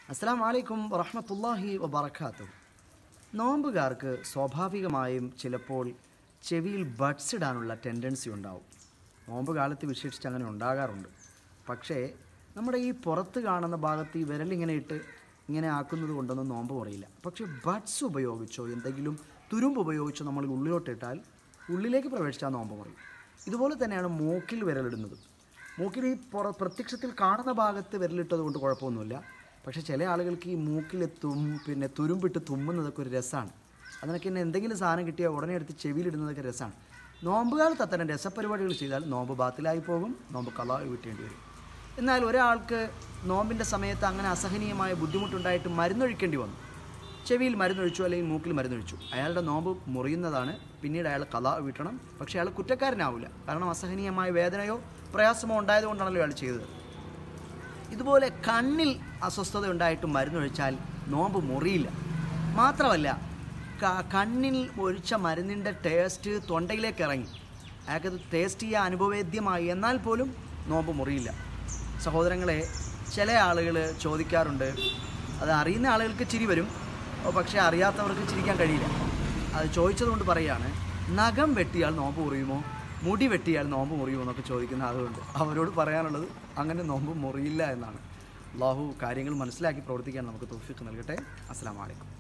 അസ്സാം വലൈക്കും വറഹമത്തല്ലാഹി വബർക്കാത്തു നോമ്പുകാർക്ക് സ്വാഭാവികമായും ചിലപ്പോൾ ചെവിയിൽ ബഡ്സ് ഇടാനുള്ള ടെൻഡൻസി ഉണ്ടാവും നോമ്പ് കാലത്ത് വിശേഷിച്ച് അങ്ങനെ ഉണ്ടാകാറുണ്ട് പക്ഷേ നമ്മുടെ ഈ പുറത്ത് കാണുന്ന ഭാഗത്ത് ഈ വിരലിങ്ങനെ ഇട്ട് ഇങ്ങനെ ആക്കുന്നത് കൊണ്ടൊന്നും നോമ്പ് കുറയില്ല പക്ഷേ ബഡ്സ് ഉപയോഗിച്ചോ എന്തെങ്കിലും തുരുമ്പ് ഉപയോഗിച്ചോ നമ്മൾ ഉള്ളിലോട്ടിട്ടാൽ ഉള്ളിലേക്ക് പ്രവേശിച്ചാൽ നോമ്പ് കുറയും ഇതുപോലെ തന്നെയാണ് മൂക്കിൽ വിരലിടുന്നത് മൂക്കിൽ ഈ പുറ പ്രത്യക്ഷത്തിൽ കാണുന്ന ഭാഗത്ത് വിരലിട്ടത് കൊണ്ട് കുഴപ്പമൊന്നുമില്ല പക്ഷേ ചില ആളുകൾക്ക് ഈ മൂക്കിൽ തും പിന്നെ തുരുമ്പിട്ട് തുമ്മുന്നതൊക്കെ ഒരു രസമാണ് അതിനൊക്കെ തന്നെ എന്തെങ്കിലും സാധനം കിട്ടിയാൽ ഉടനെ എടുത്ത് ചെവിയിലിടുന്നതൊക്കെ രസമാണ് നോമ്പ് കാലത്ത് അത്തരം രസപരിപാടികൾ ചെയ്താൽ നോമ്പ് ബാത്തിലായി പോകും നോമ്പ് കലായി വിട്ടേണ്ടി വരും എന്നാൽ ഒരാൾക്ക് നോമ്പിൻ്റെ സമയത്ത് അങ്ങനെ അസഹനീയമായ ബുദ്ധിമുട്ടുണ്ടായിട്ട് മരുന്നൊഴിക്കേണ്ടി വന്നു ചെവിയിൽ മരുന്നൊഴിച്ചു അല്ലെങ്കിൽ മൂക്കിൽ മരുന്നൊഴിച്ചു അയാളുടെ നോമ്പ് മുറിയുന്നതാണ് പിന്നീട് അയാൾ കഥ വീട്ടണം പക്ഷേ അയാൾ കുറ്റക്കാരനാവില്ല കാരണം അസഹനീയമായ വേദനയോ പ്രയാസമോ ഉണ്ടായതുകൊണ്ടാണല്ലോ അയാൾ ചെയ്തത് ഇതുപോലെ കണ്ണിൽ അസ്വസ്ഥത ഉണ്ടായിട്ട് മരുന്നൊഴിച്ചാൽ നോമ്പ് മുറിയില്ല മാത്രമല്ല ക- കണ്ണിൽ ഒഴിച്ച മരുന്നിൻ്റെ ടേസ്റ്റ് തൊണ്ടയിലേക്ക് ഇറങ്ങി അയാൾക്കത് ടേസ്റ്റ് ചെയ്യാൻ അനുഭവേദ്യമായി എന്നാൽ പോലും നോമ്പ് മുറിയില്ല സഹോദരങ്ങളെ ചില ആളുകൾ ചോദിക്കാറുണ്ട് അത് അറിയുന്ന ആളുകൾക്ക് ചിരി വരും ഓ, പക്ഷേ അറിയാത്തവർക്ക് ചിരിക്കാൻ കഴിയില്ല അത് ചോദിച്ചതുകൊണ്ട് പറയുകയാണ് നഖം വെട്ടിയാൽ നോമ്പ് മുറിയുമോ മുടി വെട്ടിയാൽ നോമ്പ് മുറിയുമോ എന്നൊക്കെ ചോദിക്കുന്ന ആളുകളുണ്ട് അവരോട് പറയാനുള്ളത് അങ്ങനെ നോമ്പ് മുറിയില്ല എന്നാണ് അള്ളാഹു കാര്യങ്ങൾ മനസ്സിലാക്കി പ്രവർത്തിക്കാൻ നമുക്ക് തോഫിക്ക് നൽകട്ടെ അസ്സാം വലൈക്കും